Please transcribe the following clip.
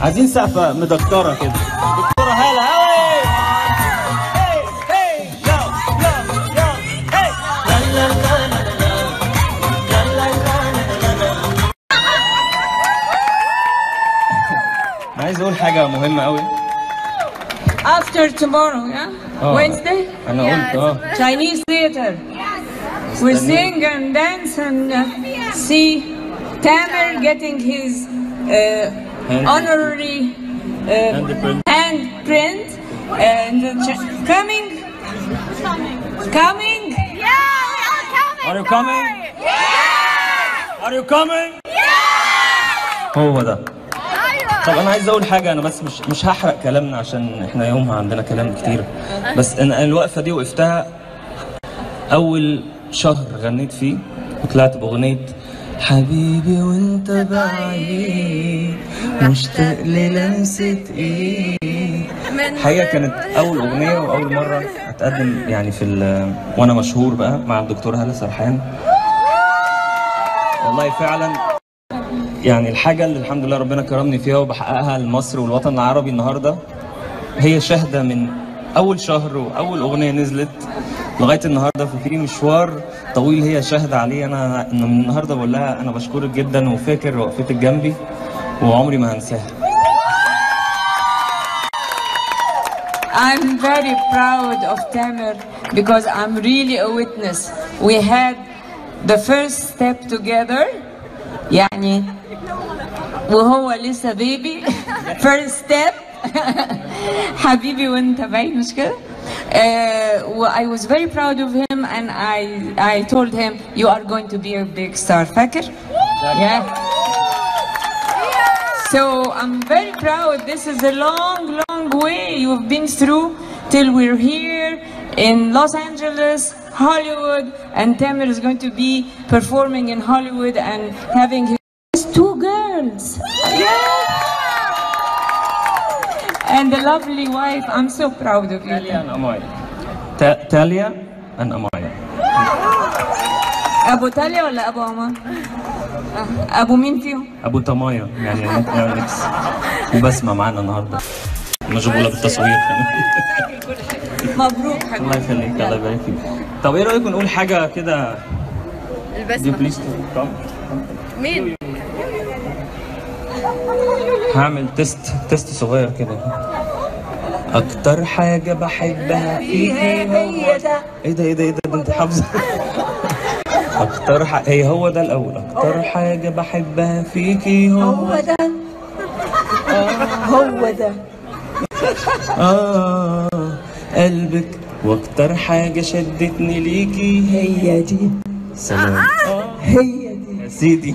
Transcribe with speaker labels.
Speaker 1: عايزين سقفة مدكترة كده دكتورة هالة هاي هاي هاي يا يا يا هاي لا لا لا لا لا لا لا لا لا لا عايز اقول حاجة مهمة قوي
Speaker 2: After tomorrow, yeah?
Speaker 1: Oh.
Speaker 2: Wednesday?
Speaker 1: انا قلت اه
Speaker 2: Chinese theater. We sing and dance and uh, see Tamer getting his uh,
Speaker 1: Hand-
Speaker 2: honorary uh,
Speaker 1: Handprint.
Speaker 2: handprint and uh, ch- coming. Coming.
Speaker 1: Are you coming? Are you coming? هو ده طب انا عايز اقول حاجه انا بس مش مش هحرق كلامنا عشان احنا يومها عندنا كلام كتير بس انا الوقفه دي وقفتها اول شهر غنيت فيه وطلعت باغنيه حبيبي وانت بعيد مشتاق للمسة ايد الحقيقه كانت اول اغنيه واول مره اتقدم يعني في ال- وانا مشهور بقى مع الدكتور هلا سرحان والله فعلا يعني الحاجة اللي الحمد لله ربنا كرمني فيها وبحققها لمصر والوطن العربي النهاردة هي شاهدة من أول شهر وأول أغنية نزلت لغاية النهاردة ففي مشوار طويل هي شاهدة عليه أنا إن من النهاردة بقول لها أنا بشكرك جدا وفاكر وقفتك جنبي وعمري ما هنساها
Speaker 2: I'm very proud of Tamer because I'm really a witness. We had the first step together يعني وهو لسه بيبي first step حبيبي وانت بعيد مش كده؟ Uh, well, I was very proud of him and I I told him you are going to be a big star فاكر؟ Yeah. So I'm very proud. This is a long, long way you've been through till we're here in Los Angeles, Hollywood, and Tamer is going to be performing in Hollywood and having his two girls. Yeah. And a lovely wife. I'm so proud of you.
Speaker 1: تاليا أن أمايا تا- تاليا أن أمايا
Speaker 2: أبو تاليا ولا أبو عمر؟ آه، أبو مين فيهم؟
Speaker 1: أبو تمايا يعني ممكن نعمل ميكس وبسمة معانا النهاردة مشغولة بالتصوير
Speaker 2: مبروك حبيبي.
Speaker 1: الله يخليك الله يبارك فيك طب ايه رايكم نقول حاجه كده دي
Speaker 3: البسمة
Speaker 1: بليز كم
Speaker 3: مين؟
Speaker 1: هعمل تيست تيست صغير كده اكتر حاجه بحبها فيها
Speaker 2: هي ده
Speaker 1: ايه ده ايه ده ايه ده ده انت حافظه اكتر ح... هي هو ده الاول اكتر حاجه بحبها فيكي هو
Speaker 2: هو ده هو ده
Speaker 1: اه قلبك واكتر حاجه شدتني ليكي
Speaker 2: هي دي
Speaker 1: سلام
Speaker 2: هي دي
Speaker 1: يا سيدي